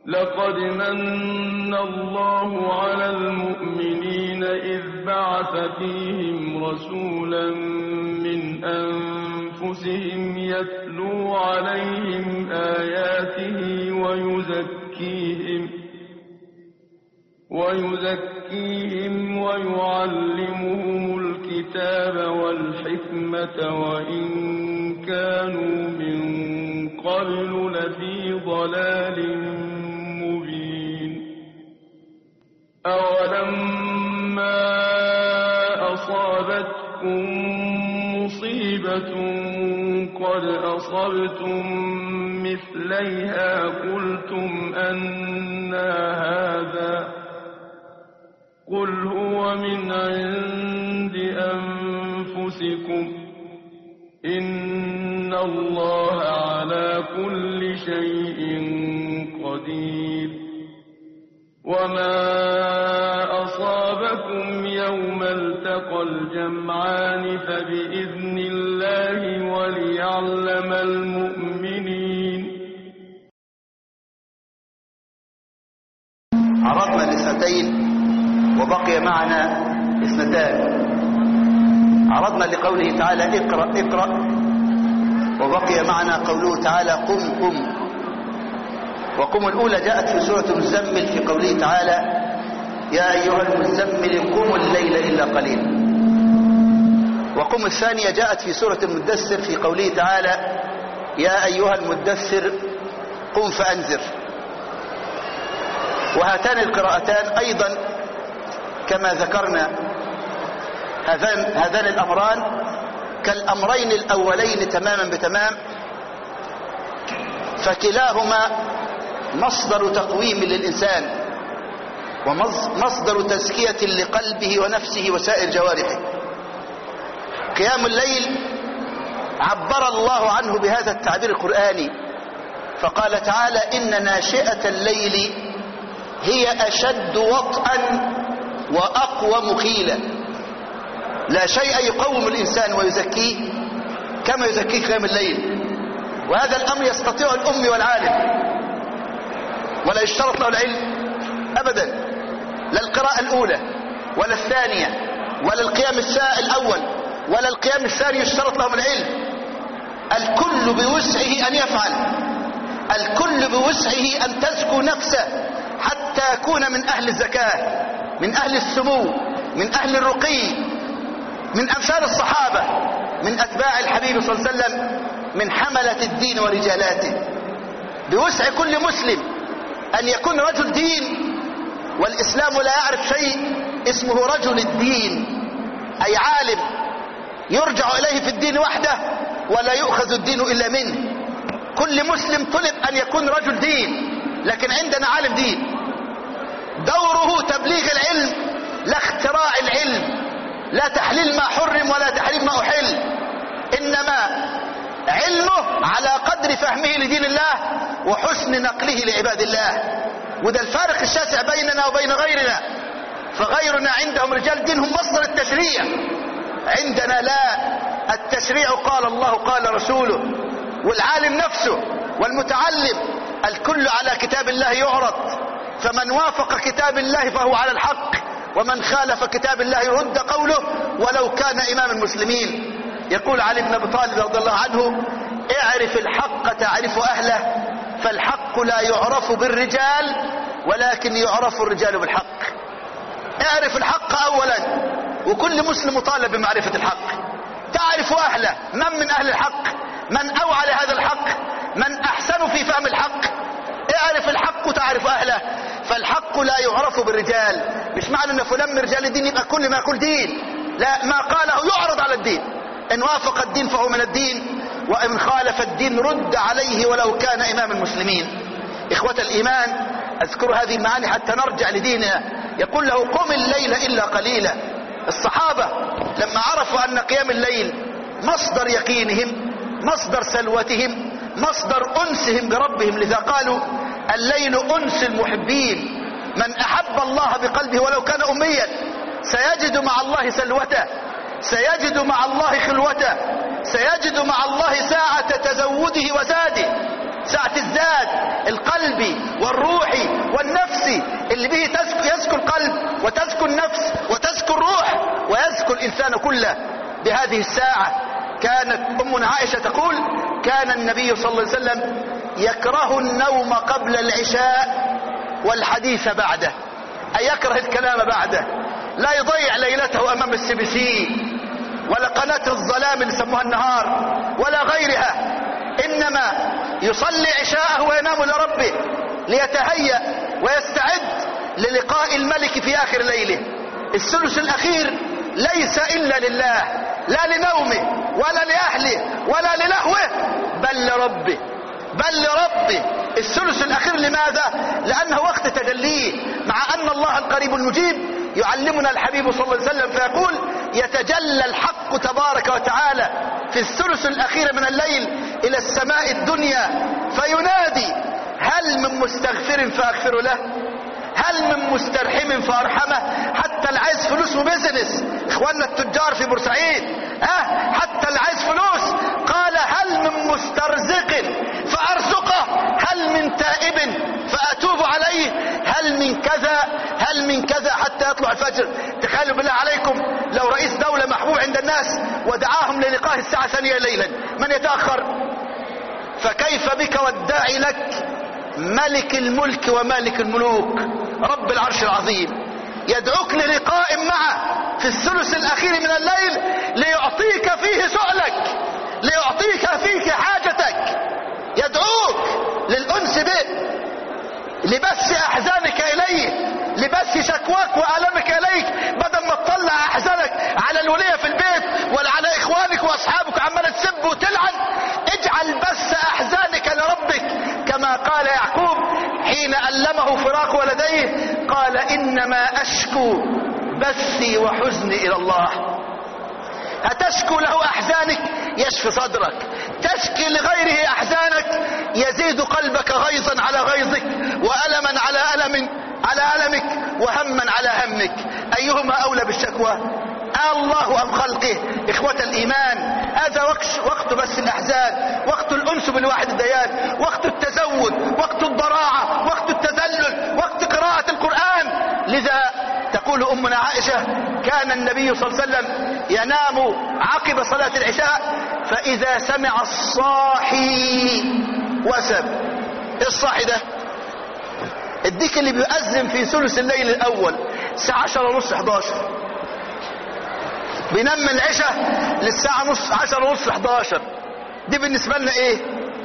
لقد من الله على المؤمنين إذ بعث فيهم رسولا من أنفسهم يتلو عليهم آياته ويزكيهم ويزكيهم ويعلمهم الكتاب والحكمة وإن كانوا من قبل لفي ضلال مبين أولما أصابتكم مصيبة قد أصبتم مثليها قلتم أنا هذا قل هو من عند أنفسكم إن الله على كل شيء قدير وما أصابكم يوم التقى الجمعان فبإذن الله وليعلم المؤمنين عرضنا الاثنتين وبقي معنا اثنتان عرضنا لقوله تعالى اقرأ اقرأ وبقي معنا قوله تعالى قم قم وقم الأولى جاءت في سورة المزمل في قوله تعالى يا أيها المزمل قم الليل إلا قليلا وقم الثانية جاءت في سورة المدثر في قوله تعالى يا أيها المدثر قم فأنذر وهاتان القراءتان أيضا كما ذكرنا هذان, هذان الأمران كالأمرين الأولين تماما بتمام فكلاهما مصدر تقويم للإنسان ومصدر تزكية لقلبه ونفسه وسائر جوارحه قيام الليل عبر الله عنه بهذا التعبير القرآني فقال تعالى إن ناشئة الليل هي أشد وطئا وأقوى مخيلا لا شيء يقوم الإنسان ويزكيه كما يزكيه قيام الليل وهذا الأمر يستطيع الأم والعالم ولا يشترط له العلم أبدا لا القراءة الأولى ولا الثانية ولا القيام الساء الأول ولا القيام الثاني يشترط لهم العلم الكل بوسعه أن يفعل الكل بوسعه أن تزكو نفسه حتى يكون من أهل الزكاة من أهل السمو من أهل الرقي من أمثال الصحابة من أتباع الحبيب صلى الله عليه وسلم من حملة الدين ورجالاته بوسع كل مسلم أن يكون رجل دين والإسلام لا يعرف شيء اسمه رجل الدين أي عالم يرجع إليه في الدين وحده ولا يؤخذ الدين إلا منه كل مسلم طلب أن يكون رجل دين لكن عندنا عالم دين دوره تبليغ العلم لا اختراع العلم لا تحليل ما حرم ولا تحريم ما أحل إنما علمه على قدر فهمه لدين الله وحسن نقله لعباد الله وده الفارق الشاسع بيننا وبين غيرنا فغيرنا عندهم رجال دينهم مصدر التشريع عندنا لا التشريع قال الله قال رسوله والعالم نفسه والمتعلم الكل على كتاب الله يعرض فمن وافق كتاب الله فهو على الحق ومن خالف كتاب الله يرد قوله ولو كان إمام المسلمين يقول علي بن ابي طالب رضي الله عنه اعرف الحق تعرف أهله فالحق لا يعرف بالرجال ولكن يعرف الرجال بالحق اعرف الحق أولا وكل مسلم مطالب بمعرفة الحق تعرف أهله من من أهل الحق من أوعى لهذا الحق من أحسن في فهم الحق اعرف الحق تعرف أهله فالحق لا يعرف بالرجال مش معنى ان فلان من رجال الدين يبقى كل ما يقول دين لا ما قاله يعرض على الدين ان وافق الدين فهو من الدين وان خالف الدين رد عليه ولو كان امام المسلمين اخوة الايمان اذكر هذه المعاني حتى نرجع لديننا يقول له قم الليل الا قليلا الصحابة لما عرفوا ان قيام الليل مصدر يقينهم مصدر سلوتهم مصدر انسهم بربهم لذا قالوا الليل انس المحبين من احب الله بقلبه ولو كان اميا سيجد مع الله سلوته سيجد مع الله خلوته سيجد مع الله ساعة تزوده وزاده ساعة الزاد القلبي والروحي والنفس اللي به يزكو القلب وتزكو النفس وتزكو الروح ويزكو الإنسان كله بهذه الساعة كانت أمنا عائشة تقول كان النبي صلى الله عليه وسلم يكره النوم قبل العشاء والحديث بعده أي يكره الكلام بعده لا يضيع ليلته أمام السي بي سي ولا قناة الظلام اللي سموها النهار ولا غيرها إنما يصلي عشاءه وينام لربه ليتهيأ ويستعد للقاء الملك في آخر ليله الثلث الأخير ليس إلا لله لا لنومه ولا لأهله ولا للهوه بل لربه بل لربه الثلث الأخير لماذا؟ لأنه وقت تجليه مع أن الله القريب المجيب يعلمنا الحبيب صلى الله عليه وسلم فيقول يتجلى الحق تبارك وتعالى في الثلث الأخير من الليل إلى السماء الدنيا فينادي هل من مستغفر فأغفر له هل من مسترحم فأرحمه حتى اللي عايز فلوس وبزنس إخواننا التجار في بورسعيد ها حتى اللي عايز فلوس قال هل من مسترزق فأرزقه هل من تائب فأتوب عليه هل من كذا هل من كذا حتى يطلع الفجر تخيلوا بالله عليكم لو رئيس دولة محبوب عند الناس ودعاهم للقاء الساعة ثانية ليلا من يتأخر فكيف بك والداعي لك ملك الملك ومالك الملوك رب العرش العظيم يدعوك للقاء معه في الثلث الأخير من الليل ليعطيك فيه سؤلك ليعطيك فيه حاجتك يدعوك للأنس به لبث أحزانك إليه لبث شكواك وألمك إليك بدل ما تطلع أحزانك على الولية في البيت ولا على إخوانك وأصحابك عمالة تسب وتلعن اجعل بث أحزانك لربك كما قال يعقوب حين ألمه فراق ولديه قال إنما أشكو بثي وحزني إلى الله هتشكو له أحزانك يشفي صدرك تشكي لغيره أحزانك يزيد قلبك غيظا على غيظك وألما على ألم على ألمك وهما على همك أيهما أولى بالشكوى الله أم خلقه إخوة الإيمان هذا وقت, وقت بس الأحزان وقت الأنس بالواحد الديان وقت التزود وقت الضراعة وقت التذلل وقت قراءة القرآن لذا تقول أمنا عائشة كان النبي صلى الله عليه وسلم ينام عقب صلاة العشاء فإذا سمع الصاحي وسب الصاحي ده الديك اللي بيؤذن في ثلث الليل الأول الساعة 10 ونص 11 بينام من العشاء للساعة نص 10 ونص 11 دي بالنسبة لنا ايه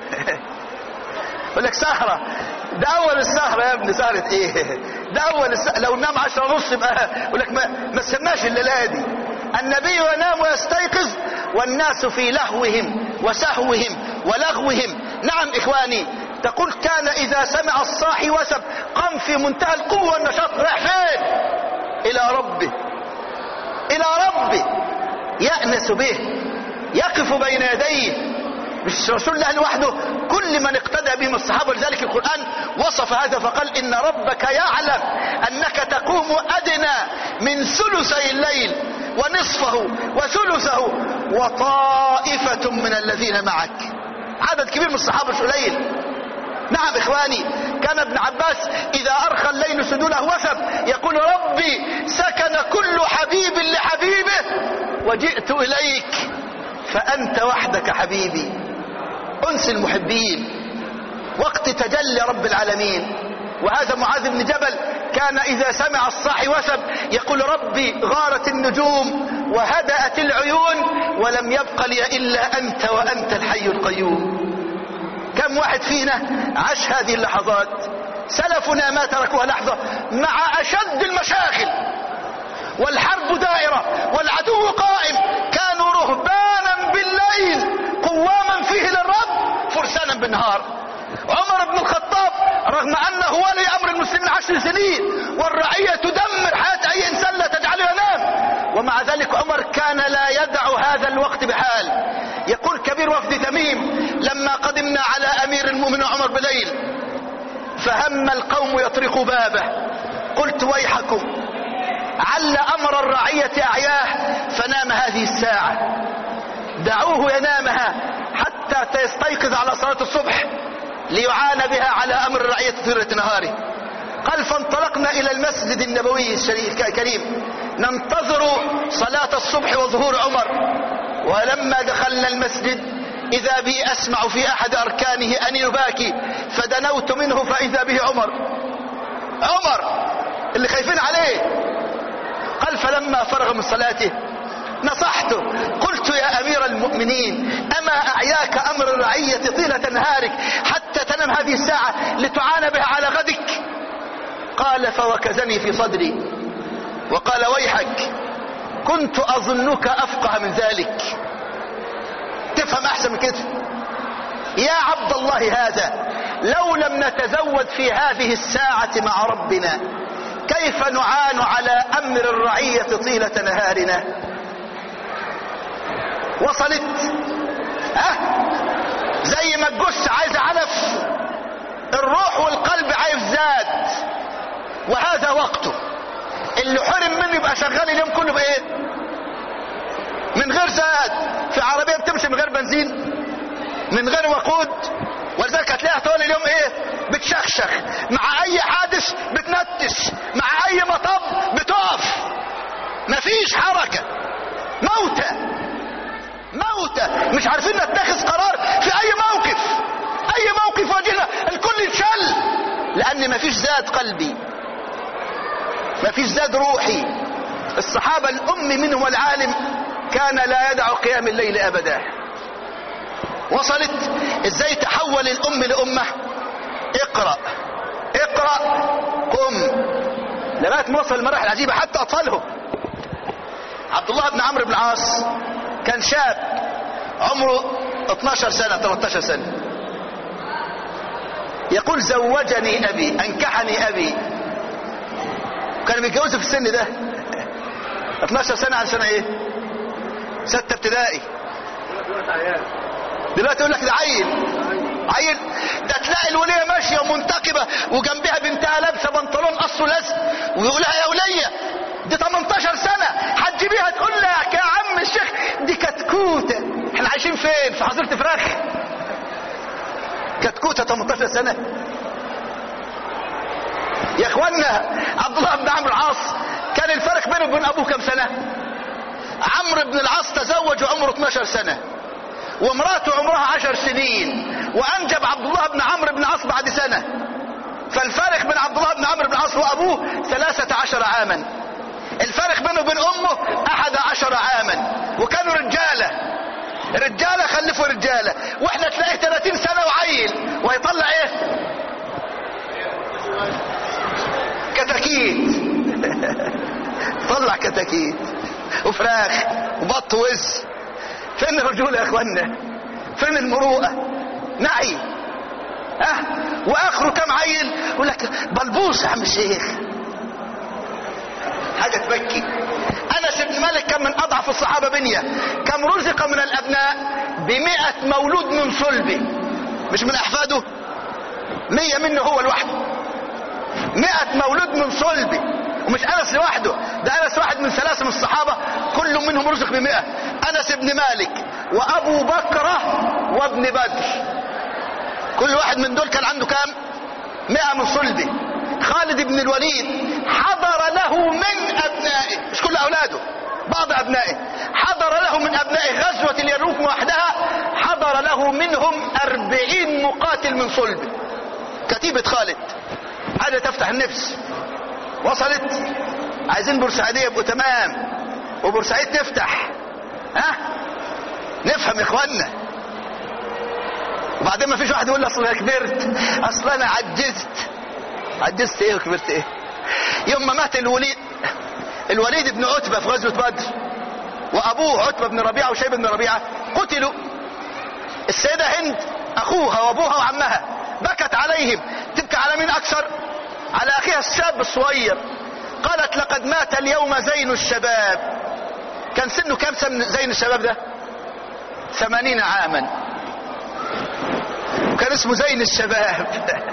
يقول لك سهرة ده اول السهرة يا ابني سهرة ايه ده اول السهرة لو نام 10 ونص يبقى يقول لك ما, ما تسماش الليلة دي النبي ينام ويستيقظ والناس في لهوهم وسهوهم ولغوهم نعم اخواني تقول كان اذا سمع الصاحي وسب قام في منتهى القوة والنشاط رايح فين الى ربه الى ربه يأنس به يقف بين يديه مش رسول الله لوحده كل من اقتدى بهم الصحابة لذلك القرآن وصف هذا فقال إن ربك يعلم أنك تقوم أدنى من ثلثي الليل ونصفه وثلثه وطائفة من الذين معك عدد كبير من الصحابة مش قليل نعم إخواني كان ابن عباس إذا أرخى الليل سدوله وسب يقول ربي سكن كل حبيب لحبيبه وجئت إليك فأنت وحدك حبيبي أنس المحبين وقت تجلي رب العالمين وهذا معاذ بن جبل كان إذا سمع الصاحي وسب يقول ربي غارت النجوم وهدأت العيون ولم يبق لي إلا أنت وأنت الحي القيوم كم واحد فينا عاش هذه اللحظات سلفنا ما تركوها لحظة مع أشد المشاغل والحرب دائرة والعدو قائم كانوا رهبانا بالليل قواما فيه للرب فرسانا بالنهار عمر بن الخطاب رغم انه ولي امر المسلمين عشر سنين والرعية تدمر حياة اي انسان لا تجعله ينام ومع ذلك عمر كان لا يدع هذا الوقت بحال يقول كبير وفد تميم لما قدمنا على امير المؤمنين عمر بليل فهم القوم يطرق بابه قلت ويحكم عل امر الرعية اعياه فنام هذه الساعة دعوه ينامها حتى يستيقظ على صلاة الصبح ليعان بها على امر الرعية طيلة نهاره قال فانطلقنا الى المسجد النبوي الشريف الكريم ننتظر صلاة الصبح وظهور عمر ولما دخلنا المسجد اذا بي اسمع في احد اركانه ان يباكي فدنوت منه فاذا به عمر عمر اللي خايفين عليه قال فلما فرغ من صلاته نصحته قلت يا امير المؤمنين اما اعياك امر الرعية طيلة نهارك حتى تنام هذه الساعة لتعان بها على غدك قال فوكزني في صدري وقال ويحك كنت اظنك افقه من ذلك تفهم احسن من كده يا عبد الله هذا لو لم نتزود في هذه الساعة مع ربنا كيف نعان على امر الرعية طيلة نهارنا وصلت ها زي ما الجث عايز علف الروح والقلب عايز زاد وهذا وقته اللي حرم منه يبقى شغال اليوم كله بايه من غير زاد في عربية بتمشي من غير بنزين من غير وقود ولذلك هتلاقيها طول اليوم ايه بتشخشخ مع اي حادث بتنتش مع اي مطب بتقف مفيش حركة موتى موتى مش عارفين نتخذ قرار في اي موقف اي موقف واجهنا الكل يتشل لان مفيش زاد قلبي مفيش زاد روحي الصحابة الام منهم والعالم كان لا يدع قيام الليل ابدا وصلت ازاي تحول الام لامه اقرأ اقرأ قم لغاية ما وصل المراحل العجيبة حتى اطفالهم عبد الله بن عمرو بن العاص كان شاب عمره 12 سنة 13 سنة يقول زوجني ابي انكحني ابي كان متجوزه في السن ده 12 سنة عن سنة ايه ستة ابتدائي دلوقتي يقول لك ده عيل عيل ده تلاقي الولية ماشية ومنتقبة وجنبها بنتها لابسة بنطلون قصه لزق ويقول لها يا ولية دي 18 سنة هتجيبيها تقول لك يا عم الشيخ دي كتكوتة احنا عايشين فين في حظيرة فراخ كتكوتة 18 سنة يا اخوانا عبد الله بن عمرو العاص كان الفرق بينه وبين ابوه كم سنة عمرو بن العاص تزوج وعمره 12 سنة وامراته عمرها 10 سنين وانجب عبد الله بن عمرو بن العاص بعد سنة فالفارق بين عبد الله بن عمرو بن العاص وابوه 13 عاما الفارق بينه وبين امه 11 عاما وكانوا رجاله رجاله خلفوا رجاله واحنا تلاقي 30 سنه وعيل ويطلع ايه كتاكيت طلع كتاكيت وفراخ وبط وز فين الرجولة يا اخوانا فين المروءة نعي ها أه؟ واخره كم عيل يقول لك بلبوس يا عم الشيخ حاجة تبكي انس بن مالك كان من اضعف الصحابة بنية كم رزق من الابناء بمئة مولود من صلبه مش من احفاده مية منه هو لوحده مئة مولود من صلبه ومش انس لوحده ده انس واحد من ثلاثة من الصحابة كل منهم رزق بمئة انس بن مالك وابو بكرة وابن بدر كل واحد من دول كان عنده كام مئة من صلبه خالد بن الوليد حضر له من ابنائه مش كل اولاده بعض ابنائه حضر له من ابنائه غزوة اليرموك وحدها حضر له منهم اربعين مقاتل من صلبه كتيبة خالد حاجة تفتح النفس وصلت عايزين بورسعيدية يبقوا تمام وبورسعيد تفتح ها نفهم يا اخوانا وبعدين ما فيش واحد يقول لي اصل انا كبرت اصل انا عجزت عجزت ايه وكبرت ايه يوم ما مات الوليد الوليد بن عتبة في غزوة بدر وابوه عتبة بن ربيعة وشيب بن ربيعة قتلوا السيدة هند اخوها وابوها وعمها بكت عليهم تبكي على مين اكثر على اخيها الشاب الصغير قالت لقد مات اليوم زين الشباب كان سنه كام سن زين الشباب ده ثمانين عاما وكان اسمه زين الشباب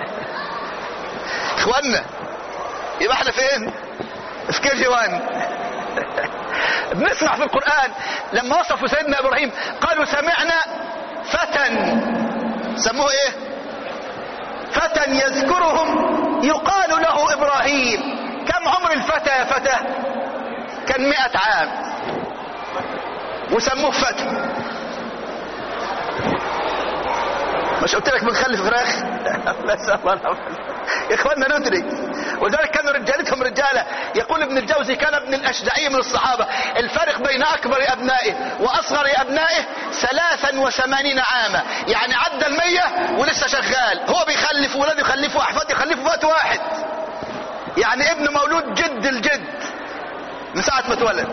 اخوانا يبقى احنا فين في كي جي وان بنسمع في القرآن لما وصفوا سيدنا ابراهيم قالوا سمعنا فتى سموه ايه فتى يذكرهم يقال له ابراهيم فتى يا فتى كان مئة عام وسموه فتى مش قلت لك بنخلف فراخ بس الله يا اخواننا ندرك ولذلك كانوا رجالتهم رجاله يقول ابن الجوزي كان ابن الاشجعي من الصحابه الفرق بين اكبر ابنائه واصغر ابنائه ثلاثا وثمانين عاما يعني عدى المية ولسه شغال هو بيخلف ولاده يخلفوا احفاد يخلفوا وقت واحد يعني ابن مولود جد الجد من ساعه ما اتولد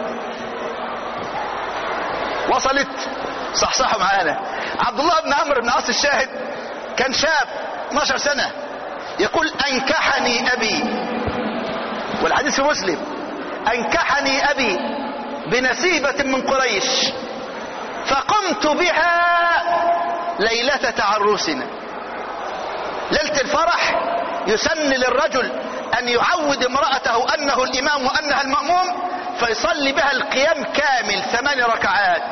وصلت صحصحوا معانا عبد الله بن عمرو بن عاص الشاهد كان شاب 12 سنة يقول انكحني ابي والحديث في مسلم انكحني ابي بنسيبة من قريش فقمت بها ليلة تعرسنا ليلة الفرح يسن للرجل ان يعود امرأته انه الامام وانها المأموم فيصلي بها القيام كامل ثمان ركعات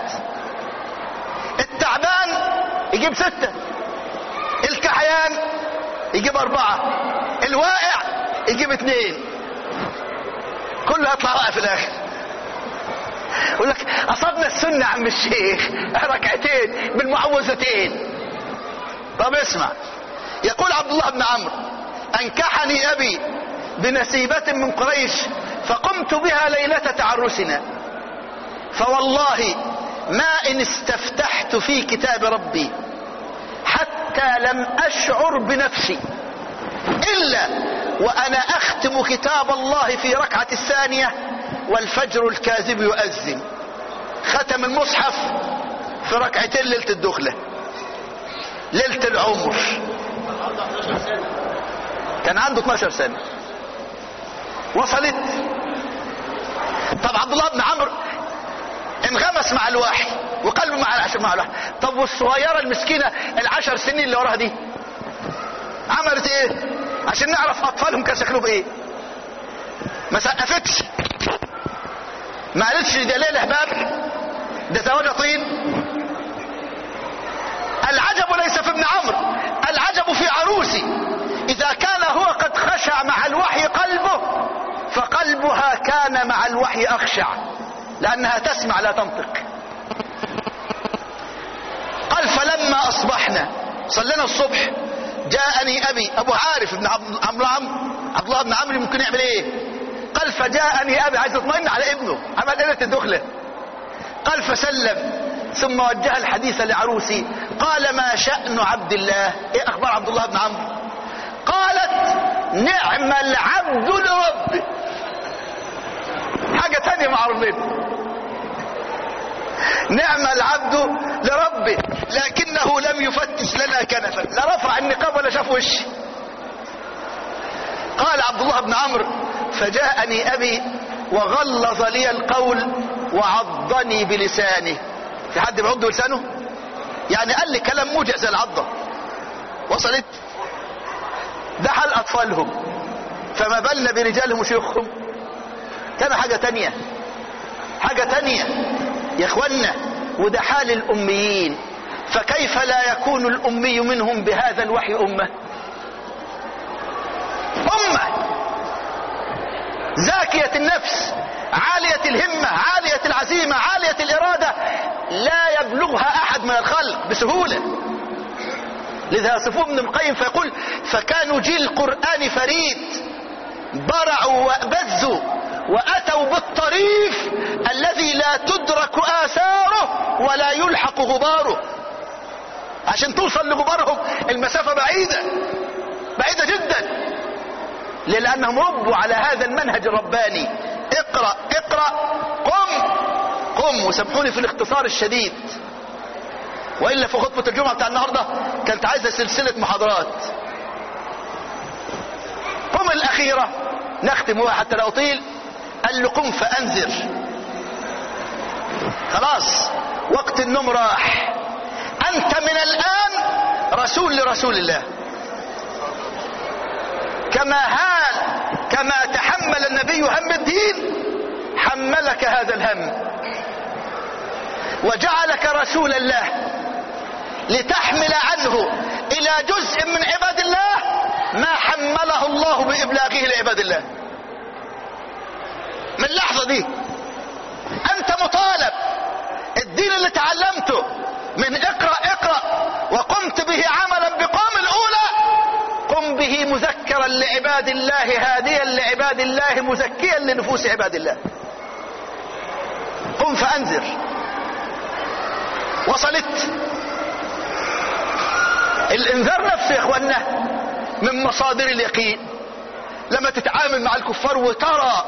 التعبان يجيب ستة الكحيان يجيب أربعة الواقع يجيب اثنين كله يطلع واقع في الآخر يقول لك أصبنا السنة عم الشيخ ركعتين بالمعوذتين طب اسمع يقول عبد الله بن عمرو أنكحني أبي بنسيبة من قريش فقمت بها ليلة تعرسنا فوالله ما ان استفتحت في كتاب ربي حتى لم اشعر بنفسي الا وانا اختم كتاب الله في ركعة الثانية والفجر الكاذب يؤذن ختم المصحف في ركعتين ليلة الدخلة ليلة العمر كان عنده 12 سنة وصلت طب عبد الله بن عمرو انغمس مع الوحي وقلبه مع العشر مع الوحي طب والصغيرة المسكينة العشر سنين اللي وراها دي عملت ايه عشان نعرف اطفالهم كان شكلهم ايه ما سقفتش ما قالتش ده ليه الاحباب ده زواج طين العجب ليس في ابن عمرو العجب في عروسي اذا كان هو قد خشع مع الوحي قلبه فقلبها كان مع الوحي اخشع لانها تسمع لا تنطق قال فلما اصبحنا صلينا الصبح جاءني ابي ابو عارف ابن عمرو عبد الله بن عمرو ممكن يعمل ايه قال فجاءني ابي عايز يطمئن على ابنه عمل ليله الدخله قال فسلم ثم وجه الحديث لعروسي قال ما شأن عبد الله ايه اخبار عبد الله بن عمرو قالت نعم العبد لربه حاجة تانية مع ربنا نعم العبد لربه لكنه لم يفتش لنا كنفا لا رفع النقاب ولا شاف وشي قال عبد الله بن عمرو فجاءني ابي وغلظ لي القول وعضني بلسانه في حد بيعض بلسانه يعني قال لي كلام موجع زي العضه وصلت ده حال اطفالهم فما بالنا برجالهم وشيوخهم كان حاجه تانية حاجه تانية يا اخوانا وده حال الاميين فكيف لا يكون الامي منهم بهذا الوحي امه امه زاكيه النفس عاليه الهمه عاليه العزيمه عاليه الاراده لا يبلغها احد من الخلق بسهوله لذا يصفوه ابن القيم فيقول فكانوا جيل القران فريد برعوا وبزوا واتوا بالطريف الذي لا تدرك اثاره ولا يلحق غباره عشان توصل لغبارهم المسافة بعيدة بعيدة جدا لانهم ربوا على هذا المنهج الرباني اقرأ اقرأ قم قم وسامحوني في الاختصار الشديد والا في خطبة الجمعة بتاع النهاردة كانت عايزة سلسلة محاضرات قم الاخيرة نختم حتى لا اطيل قال له قم فانذر خلاص وقت النوم راح انت من الان رسول لرسول الله كما هان كما تحمل النبي هم الدين حملك هذا الهم وجعلك رسول الله لتحمل عنه الى جزء من عباد الله ما حمله الله بابلاغه لعباد الله من اللحظة دي انت مطالب الدين اللي تعلمته من اقرأ اقرأ وقمت به عملا بقوم الاولى قم به مذكرا لعباد الله هاديا لعباد الله مزكيا لنفوس عباد الله قم فانذر وصلت الانذار نفسه يا اخوانا من مصادر اليقين لما تتعامل مع الكفار وترى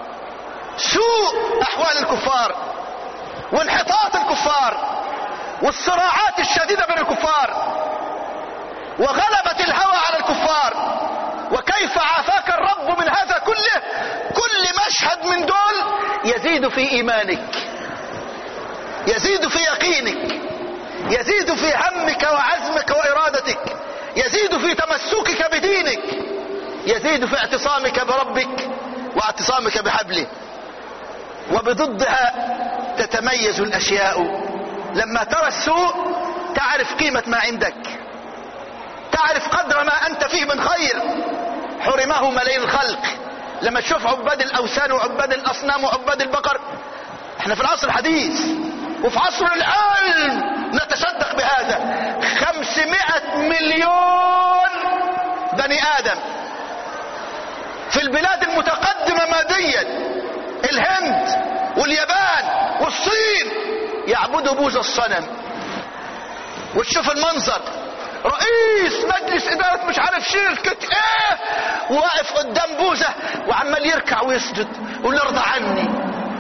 سوء احوال الكفار وانحطاط الكفار والصراعات الشديدة بين الكفار وغلبة الهوى على الكفار وكيف عافاك الرب من هذا كله كل مشهد من دول يزيد في ايمانك يزيد في يقينك يزيد في همك وعزمك وارادتك يزيد في تمسكك بدينك يزيد في اعتصامك بربك واعتصامك بحبله وبضدها تتميز الاشياء لما ترى السوء تعرف قيمة ما عندك تعرف قدر ما انت فيه من خير حرمه ملايين الخلق لما تشوف عباد الاوثان وعباد الاصنام وعباد البقر احنا في العصر الحديث وفي عصر العلم نتصدق بهذا خمسمائة مليون بني ادم في البلاد المتقدمة ماديا الهند واليابان والصين يعبدوا بوز الصنم وتشوف المنظر رئيس مجلس ادارة مش عارف شركة ايه واقف قدام بوزة وعمال يركع ويسجد يقول ارضى عني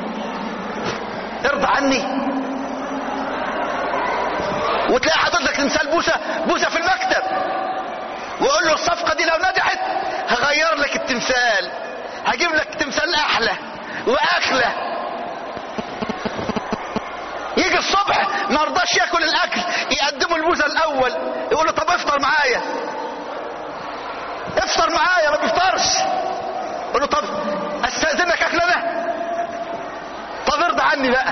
ارضى عني وتلاقي حاطط لك تمثال بوسه بوسه في المكتب ويقول له الصفقه دي لو نجحت هغير لك التمثال هجيب لك تمثال احلى واخلى يجي الصبح ما رضاش ياكل الاكل يقدمه البوزه الاول يقول له طب افطر معايا افطر معايا ما بيفطرش يقول له طب استاذنك اكل انا طب ارضى عني بقى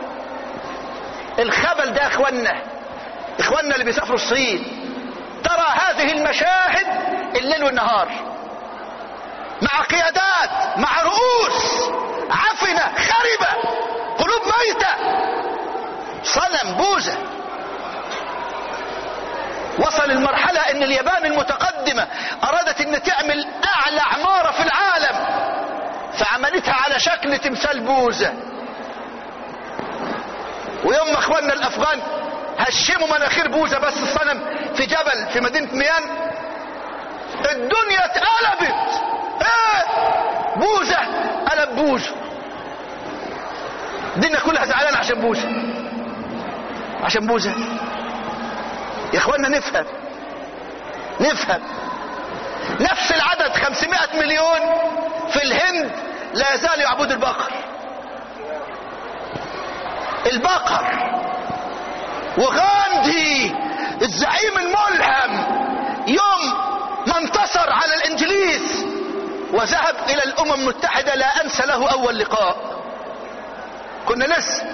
الخبل ده يا اخوانا اخواننا اللي بيسافروا الصين ترى هذه المشاهد الليل والنهار مع قيادات مع رؤوس عفنة خربة قلوب ميتة صنم بوزة وصل المرحلة ان اليابان المتقدمة ارادت ان تعمل اعلى عمارة في العالم فعملتها على شكل تمثال بوزة ويوم ما اخواننا الافغان هشموا مناخير بوزة بس الصنم في جبل في مدينة ميان الدنيا اتقلبت ايه بوزة قلب بوزة الدنيا كلها زعلانة عشان بوزة عشان بوزة يا اخوانا نفهم نفهم نفس العدد 500 مليون في الهند لا يزال يعبد البقر البقر وغاندي الزعيم الملهم يوم ما انتصر على الانجليز وذهب الى الامم المتحدة لا انسى له اول لقاء كنا لسه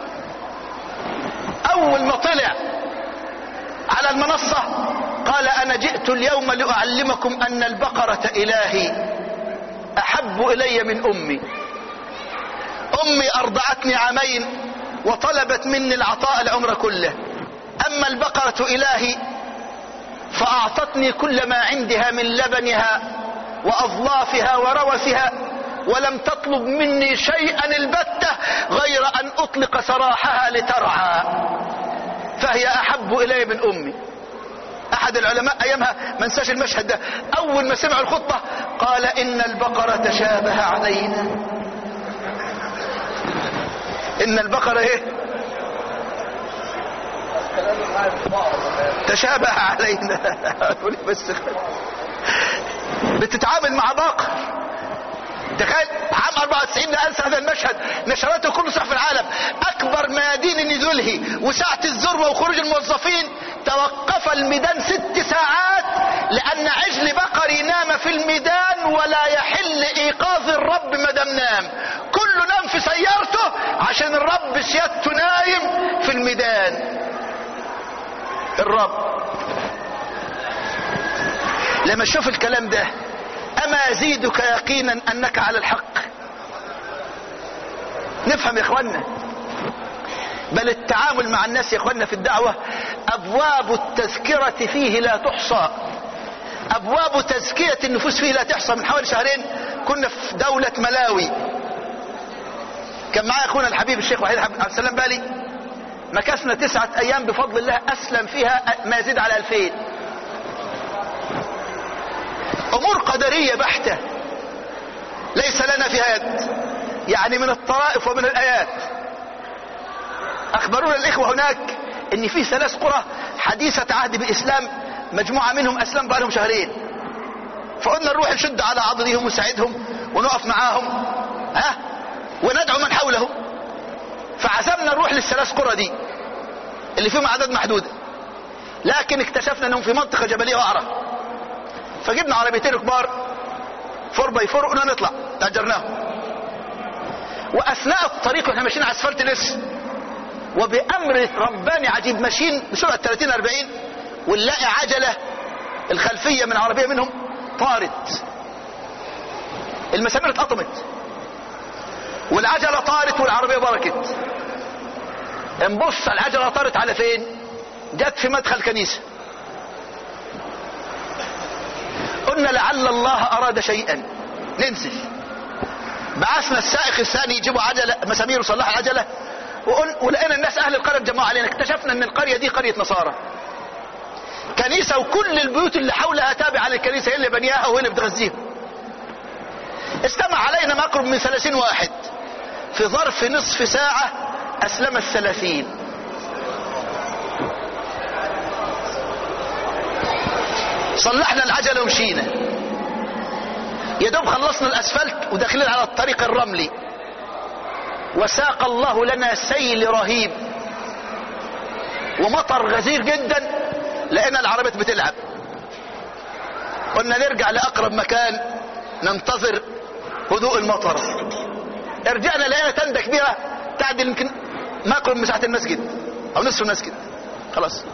اول ما طلع على المنصة قال انا جئت اليوم لاعلمكم ان البقرة الهي احب الي من امي امي ارضعتني عامين وطلبت مني العطاء العمر كله اما البقرة الهي فاعطتني كل ما عندها من لبنها واظلافها وروثها ولم تطلب مني شيئا البتة غير ان اطلق سراحها لترعى فهي احب الي من امي احد العلماء ايامها ما انساش المشهد ده اول ما سمع الخطبة قال ان البقرة تشابه علينا ان البقرة ايه تشابه علينا بس بتتعامل مع بقر تخيل عام 94 نقلت هذا المشهد نشرته كل صحف العالم اكبر ميادين نزوله وساعة الذروة وخروج الموظفين توقف الميدان ست ساعات لان عجل بقري نام في الميدان ولا يحل ايقاظ الرب ما دام نام كله نام في سيارته عشان الرب سيادته نايم في الميدان الرب لما اشوف الكلام ده اما ازيدك يقينا انك على الحق نفهم يا اخوانا بل التعامل مع الناس يا اخوانا في الدعوة ابواب التذكرة فيه لا تحصى ابواب تزكية النفوس فيه لا تحصى من حوالي شهرين كنا في دولة ملاوي كان معايا اخونا الحبيب الشيخ وحيد عبد السلام بالي مكثنا تسعة ايام بفضل الله اسلم فيها ما يزيد على الفين امور قدرية بحتة ليس لنا فيها يد يعني من الطرائف ومن الايات اخبرونا الاخوة هناك ان في ثلاث قرى حديثة عهد بالاسلام مجموعة منهم اسلم بقالهم شهرين فقلنا نروح نشد على عضدهم ونساعدهم ونقف معاهم ها وندعو من حوله فعزمنا نروح للثلاث قرى دي اللي فيهم اعداد محدودة لكن اكتشفنا انهم في منطقة جبلية وعرة فجبنا عربيتين كبار فور باي فور قلنا نطلع تأجرناهم واثناء الطريق واحنا ماشيين على اسفلت لسه وبامر رباني عجيب ماشيين بسرعه 30 40 ونلاقي عجله الخلفيه من عربيه منهم طارت المسامير اتقطمت والعجله طارت والعربيه بركت نبص العجله طارت على فين جت في مدخل كنيسه قلنا لعل الله اراد شيئا ننزل بعثنا السائق الثاني يجيبوا عجله مسامير وصلح العجله وقل ولقينا الناس اهل القريه اتجمعوا علينا اكتشفنا ان القريه دي قريه نصارى كنيسه وكل البيوت اللي حولها تابعه للكنيسه هي اللي بنياها وهي اللي بتغذيها استمع علينا ما اقرب من ثلاثين واحد في ظرف نصف ساعه اسلم الثلاثين صلحنا العجله ومشينا يا دوب خلصنا الاسفلت وداخلين على الطريق الرملي وساق الله لنا سيل رهيب ومطر غزير جدا لقينا العربية بتلعب قلنا نرجع لأقرب مكان ننتظر هدوء المطر رجعنا لقينا تندة كبيرة تعدل يمكن ما قرب مساحة المسجد أو نصف المسجد خلاص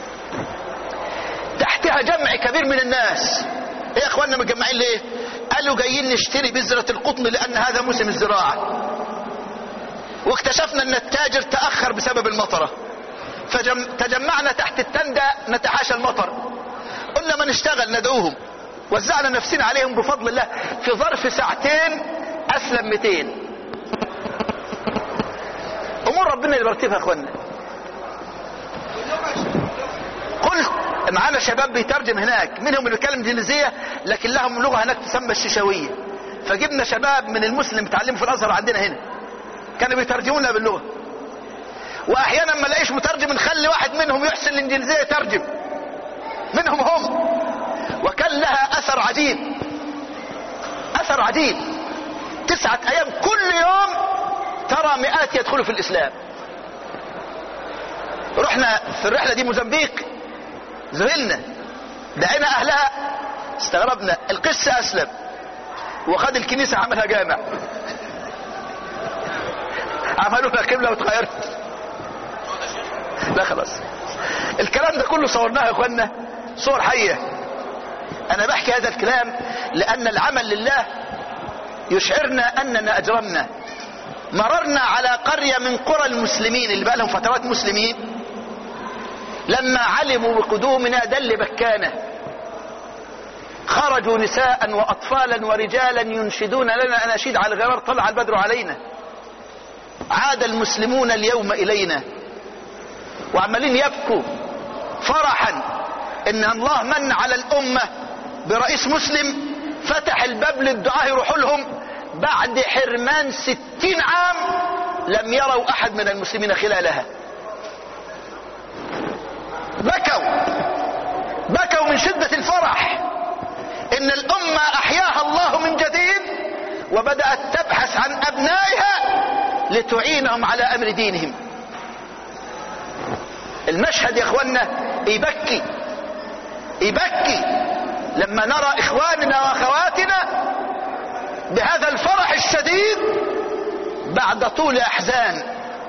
تحتها جمع كبير من الناس ايه يا اخواننا متجمعين ليه قالوا جايين نشتري بذرة القطن لان هذا موسم الزراعة واكتشفنا ان التاجر تأخر بسبب المطرة فتجمعنا تحت التندة نتحاشى المطر قلنا ما نشتغل ندعوهم وزعنا نفسنا عليهم بفضل الله في ظرف ساعتين اسلم 200 امور ربنا اللي برتبها يا اخوانا قلت معانا شباب بيترجم هناك منهم اللي بيتكلم انجليزيه لكن لهم لغه هناك تسمى الشيشاويه فجبنا شباب من المسلم بيتعلموا في الازهر عندنا هنا كانوا بيترجموا لنا باللغه واحيانا ما الاقيش مترجم نخلي واحد منهم يحسن الانجليزيه يترجم منهم هم وكان لها اثر عجيب اثر عجيب تسعه ايام كل يوم ترى مئات يدخلوا في الاسلام رحنا في الرحله دي موزمبيق زميلنا دعينا اهلها استغربنا القس اسلم وخد الكنيسه عملها جامع عملوا لها قبله واتغيرت لا خلاص الكلام ده كله صورناه يا اخوانا صور حيه انا بحكي هذا الكلام لان العمل لله يشعرنا اننا اجرمنا مررنا على قرية من قرى المسلمين اللي بقى لهم فترات مسلمين لما علموا بقدومنا دل بكانه خرجوا نساء واطفالا ورجالا ينشدون لنا اناشيد على الغرار طلع البدر علينا عاد المسلمون اليوم الينا وعمالين يبكوا فرحا ان الله من على الامه برئيس مسلم فتح الباب للدعاء يروحوا لهم بعد حرمان ستين عام لم يروا احد من المسلمين خلالها بكوا بكوا من شدة الفرح ان الامة احياها الله من جديد وبدأت تبحث عن ابنائها لتعينهم على امر دينهم المشهد يا اخوانا يبكي يبكي لما نرى اخواننا واخواتنا بهذا الفرح الشديد بعد طول احزان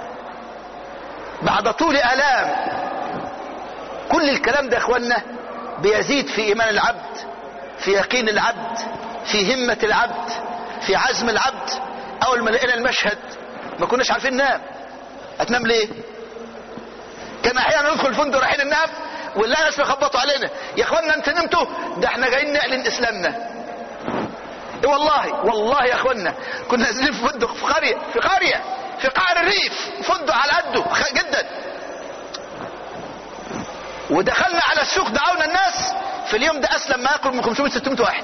بعد طول الام كل الكلام ده يا اخوانا بيزيد في ايمان العبد في يقين العبد في همة العبد في عزم العبد اول ما لقينا المشهد ما كناش عارفين ننام هتنام ليه كان احيانا ندخل الفندق رايحين ننام ونلاقي ناس بيخبطوا علينا يا اخوانا انت نمتوا ده احنا جايين نعلن اسلامنا ايه والله والله يا اخوانا كنا نازلين في فندق في قريه في قريه في قعر الريف فندق على قده خ- جدا ودخلنا على السوق دعونا الناس في اليوم ده اسلم ما يقرب من 500 600 واحد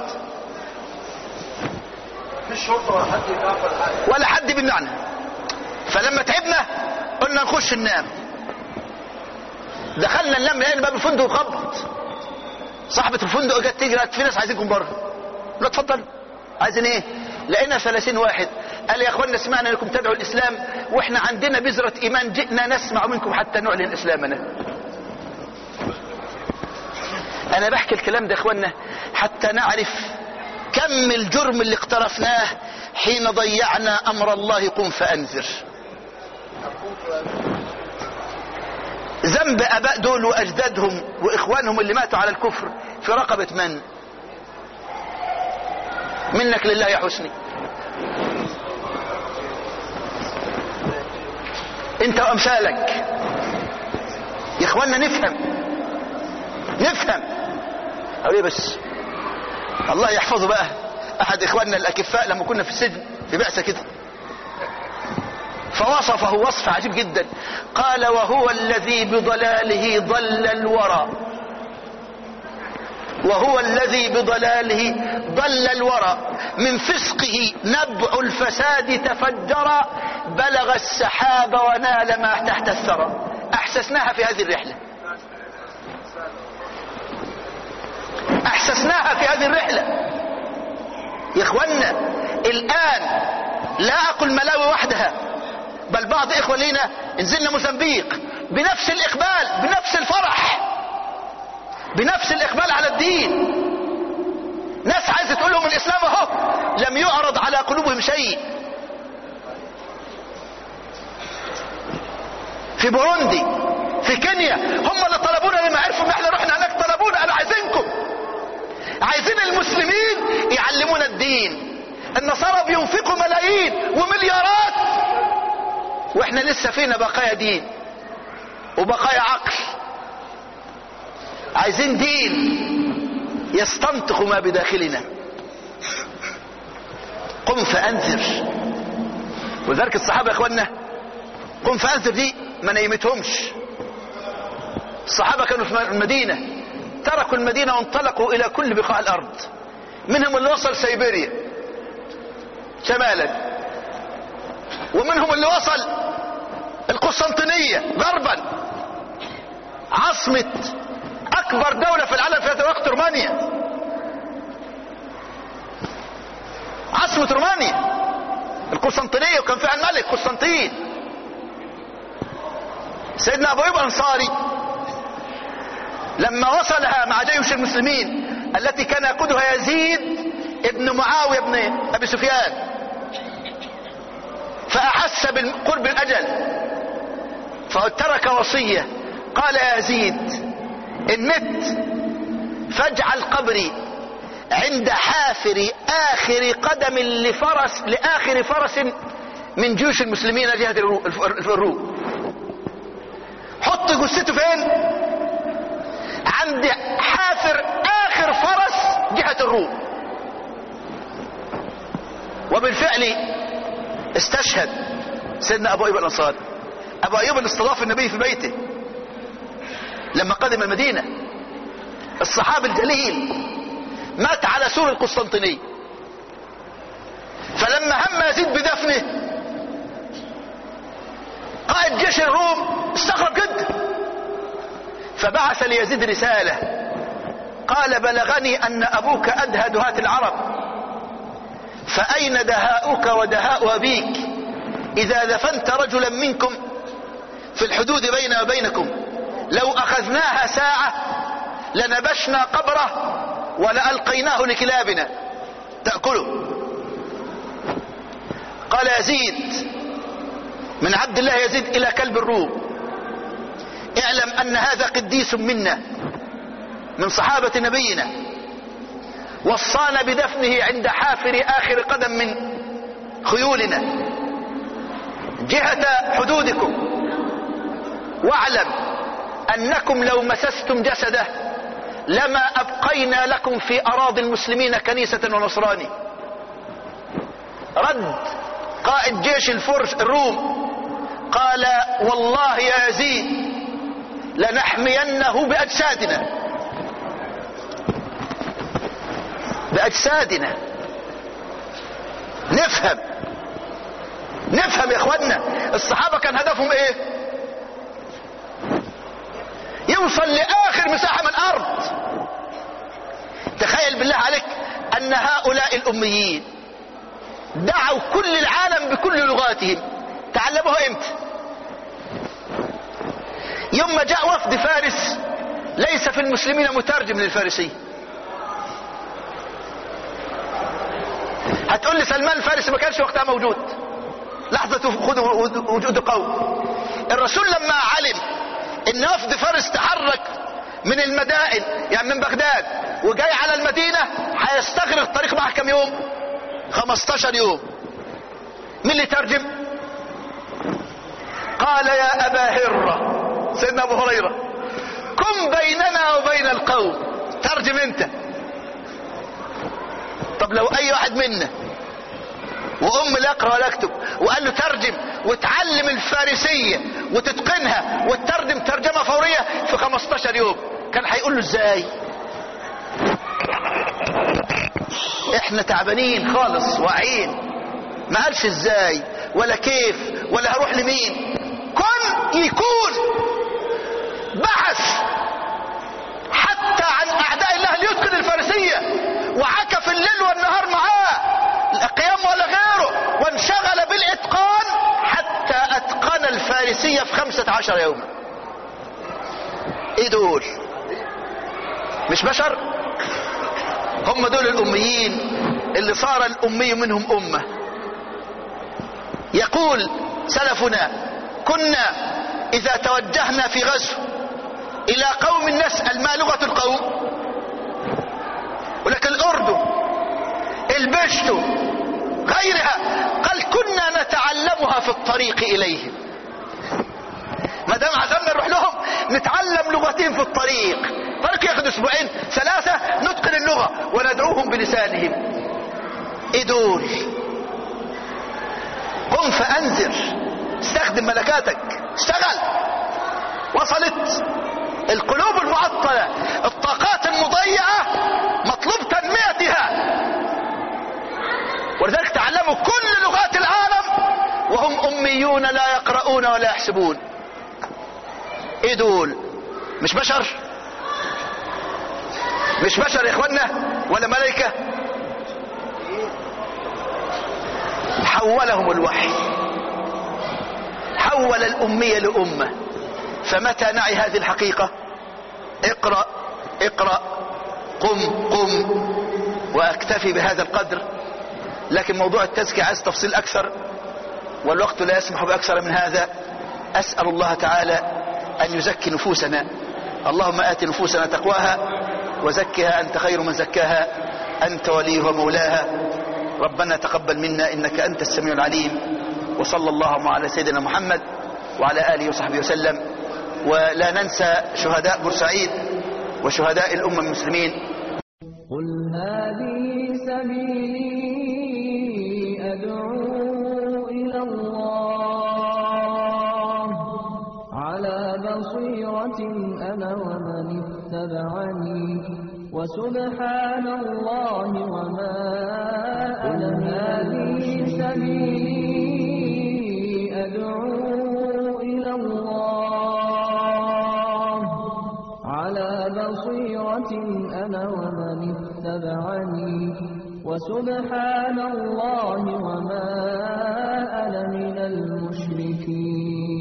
مفيش شرطه ولا حد يدافع ولا حاجه ولا حد بيمنعنا فلما تعبنا قلنا نخش ننام دخلنا ننام لقينا باب الفندق خبط صاحبة الفندق جت تجري قالت في ناس عايزينكم بره لا اتفضل عايزين ايه لقينا 30 واحد قال يا اخوانا سمعنا انكم تدعوا الاسلام واحنا عندنا بذرة ايمان جئنا نسمع منكم حتى نعلن اسلامنا انا بحكي الكلام ده يا اخوانا حتى نعرف كم الجرم اللي اقترفناه حين ضيعنا امر الله قم فانذر ذنب اباء دول واجدادهم واخوانهم اللي ماتوا على الكفر في رقبة من منك لله يا حسني انت وامثالك يا اخوانا نفهم نفهم او ايه بس الله يحفظه بقى احد اخواننا الاكفاء لما كنا في السجن في بعثه كده فوصفه وصف عجيب جدا قال وهو الذي بضلاله ضل الورى وهو الذي بضلاله ضل الورى من فسقه نبع الفساد تفجر بلغ السحاب ونال ما تحت الثرى احسسناها في هذه الرحله احسسناها في هذه الرحله يا اخوانا الان لا اقول ملاوي وحدها بل بعض اخوة لينا نزلنا موزمبيق بنفس الاقبال بنفس الفرح بنفس الاقبال على الدين ناس عايزة تقول لهم الاسلام اهو لم يعرض على قلوبهم شيء في بوروندي في كينيا هم اللي طلبونا لما عرفوا ان احنا رحنا هناك طلبونا قالوا عايزينكم عايزين المسلمين يعلمونا الدين النصارى بينفقوا ملايين ومليارات واحنا لسه فينا بقايا دين وبقايا عقل عايزين دين يستنطق ما بداخلنا قم فانذر وذلك الصحابه يا اخوانا قم فانذر دي ما نيمتهمش الصحابه كانوا في المدينه تركوا المدينه وانطلقوا الى كل بقاع الارض منهم اللي وصل سيبيريا شمالا ومنهم اللي وصل القسطنطينية غربا عاصمة اكبر دولة في العالم في هذا الوقت رومانيا عاصمة رومانيا القسطنطينية وكان فيها الملك قسطنطين سيدنا ابو ايوب الانصاري لما وصلها مع جيش المسلمين التي كان يقودها يزيد ابن معاوية ابن ابي سفيان فاحس بالقرب الاجل فترك وصية قال يا يزيد ان مت فاجعل قبري عند حافر اخر قدم لفرس لاخر فرس من جيوش المسلمين جهة الروم حط جثته فين عند حافر اخر فرس جهة الروم وبالفعل استشهد سيدنا ابو ايوب الانصاري ابو ايوب اللي استضاف النبي في بيته لما قدم المدينة الصحابي الجليل مات على سور القسطنطينية فلما هم يزيد بدفنه قائد جيش الروم استغرب جدا فبعث ليزيد رسالة قال بلغني ان ابوك ادهى دهاة العرب فاين دهاؤك ودهاء ابيك اذا دفنت رجلا منكم في الحدود بيننا وبينكم لو اخذناها ساعة لنبشنا قبره ولألقيناه لكلابنا تأكله قال يزيد من عبد الله يزيد الى كلب الروم اعلم ان هذا قديس منا من صحابة نبينا وصانا بدفنه عند حافر اخر قدم من خيولنا جهة حدودكم واعلم أنكم لو مسستم جسده لما أبقينا لكم في أراضي المسلمين كنيسة ونصراني رد قائد جيش الفرس الروم قال والله يا يزيد لنحمينه بأجسادنا بأجسادنا نفهم نفهم يا اخوانا الصحابة كان هدفهم ايه يوصل لآخر مساحة من الأرض تخيل بالله عليك أن هؤلاء الأميين دعوا كل العالم بكل لغاتهم تعلموها امتى يوم ما جاء وفد فارس ليس في المسلمين مترجم للفارسية هتقول لي سلمان الفارسي ما كانش وقتها موجود لحظة وجود قوم الرسول لما علم ان وفد فارس تحرك من المدائن يعني من بغداد وجاي على المدينة هيستغرق الطريق معه كم يوم 15 يوم مين اللي ترجم قال يا ابا هرة سيدنا ابو هريرة كن بيننا وبين القوم ترجم انت طب لو اي واحد منا وام لا يقرا ولا يكتب وقال له ترجم وتعلم الفارسيه وتتقنها وتترجم ترجمه فوريه في 15 يوم كان هيقول له ازاي احنا تعبانين خالص واعيين ما قالش ازاي ولا كيف ولا هروح لمين كن يكون بحث حتى عن اعداء الله ليتقن الفارسيه وعكف الليل والنهار معاه قيام ولا غيره وانشغل بالاتقان حتى اتقن الفارسية في خمسة عشر يوما ايه دول مش بشر هم دول الاميين اللي صار الامي منهم امة يقول سلفنا كنا اذا توجهنا في غزو الى قوم نسأل ما لغة القوم ولكن الاردن البشتو غيرها قال كنا نتعلمها في الطريق اليهم ما دام عزمنا نروح لهم نتعلم لغتهم في الطريق طريق ياخد اسبوعين ثلاثة نتقن اللغة وندعوهم بلسانهم ايه دول قم فانذر استخدم ملكاتك اشتغل وصلت القلوب المعطلة الطاقات المضيعة مطلوب تنميتها ولذلك تعلموا كل لغات العالم وهم أميون لا يقرؤون ولا يحسبون ايه دول مش بشر مش بشر يا اخوانا ولا ملائكة حولهم الوحي حول الأمية لأمة فمتى نعي هذه الحقيقة اقرأ اقرأ قم قم واكتفي بهذا القدر لكن موضوع التزكية عايز تفصيل اكثر والوقت لا يسمح باكثر من هذا اسأل الله تعالى ان يزكي نفوسنا اللهم ات نفوسنا تقواها وزكها انت خير من زكاها انت وليه ومولاها ربنا تقبل منا انك انت السميع العليم وصلى اللهم على سيدنا محمد وعلى اله وصحبه وسلم ولا ننسى شهداء بورسعيد وشهداء الامه المسلمين قل هذه سبيلي أدعو إلى الله على بصيرة أنا ومن اتبعني وسبحان الله وما أنا هذه سبيلي أدعو إلى الله على بصيرة أنا ومن اتبعني وسبحان الله وما أنا من المشركين